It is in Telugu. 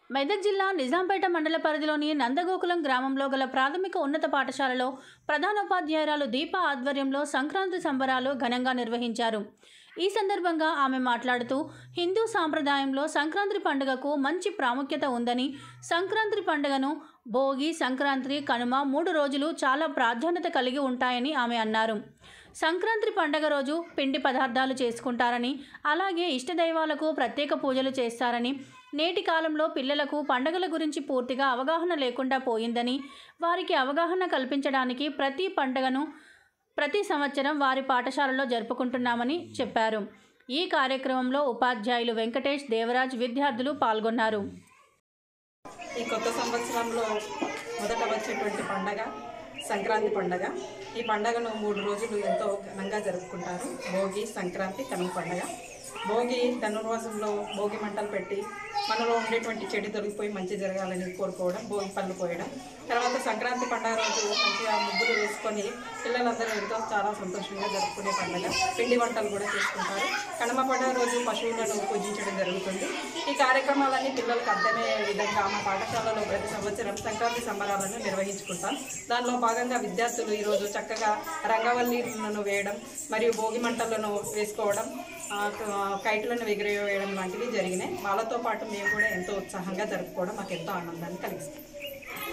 మెదక్ జిల్లా నిజాంపేట మండల పరిధిలోని నందగోకులం గ్రామంలో గల ప్రాథమిక ఉన్నత పాఠశాలలో ప్రధానోపాధ్యాయురాలు దీప ఆధ్వర్యంలో సంక్రాంతి సంబరాలు ఘనంగా నిర్వహించారు ఈ సందర్భంగా ఆమె మాట్లాడుతూ హిందూ సాంప్రదాయంలో సంక్రాంతి పండుగకు మంచి ప్రాముఖ్యత ఉందని సంక్రాంతి పండుగను భోగి సంక్రాంతి కనుమ మూడు రోజులు చాలా ప్రాధాన్యత కలిగి ఉంటాయని ఆమె అన్నారు సంక్రాంతి పండగ రోజు పిండి పదార్థాలు చేసుకుంటారని అలాగే ఇష్టదైవాలకు ప్రత్యేక పూజలు చేస్తారని నేటి కాలంలో పిల్లలకు పండగల గురించి పూర్తిగా అవగాహన లేకుండా పోయిందని వారికి అవగాహన కల్పించడానికి ప్రతి పండగను ప్రతి సంవత్సరం వారి పాఠశాలలో జరుపుకుంటున్నామని చెప్పారు ఈ కార్యక్రమంలో ఉపాధ్యాయులు వెంకటేష్ దేవరాజ్ విద్యార్థులు పాల్గొన్నారు ఈ కొత్త సంవత్సరంలో మొదట వచ్చేటువంటి పండగ సంక్రాంతి పండగ ఈ పండగను మూడు రోజులు ఎంతో ఘనంగా జరుపుకుంటారు భోగి సంక్రాంతి కనుమ పండగ భోగి ధనుర్వాసంలో భోగి మంటలు పెట్టి మనలో ఉండేటువంటి చెడు తొలగిపోయి మంచి జరగాలని కోరుకోవడం భోగి పళ్ళు పోయడం తర్వాత సంక్రాంతి పండగ రోజు మంచిగా ముగ్గులు వేసుకొని పిల్లలందరూ ఎంతో చాలా సంతోషంగా జరుపుకునే పండగ పిండి వంటలు కూడా చేసుకుంటారు కనుమ పండుగ రోజు పశువులను పూజించడం జరుగుతుంది ఈ కార్యక్రమాలన్నీ పిల్లలకు అర్థమయ్యే విధంగా మా పాఠశాలలో ప్రతి సంవత్సరం సంక్రాంతి సంబరాలను నిర్వహించుకుంటాం దానిలో భాగంగా విద్యార్థులు ఈరోజు చక్కగా రంగవల్లిలను వేయడం మరియు భోగి మంటలను వేసుకోవడం ఆ, క- కైట్లను ఎగిరేయడం లాంటివి జరిగినాయి వాళ్ళతో పాటు మేము కూడా ఎంతో ఉత్సాహంగా జరుపుకోవడం మాకు ఎంతో ఆనందాన్ని కలిగిస్తుంది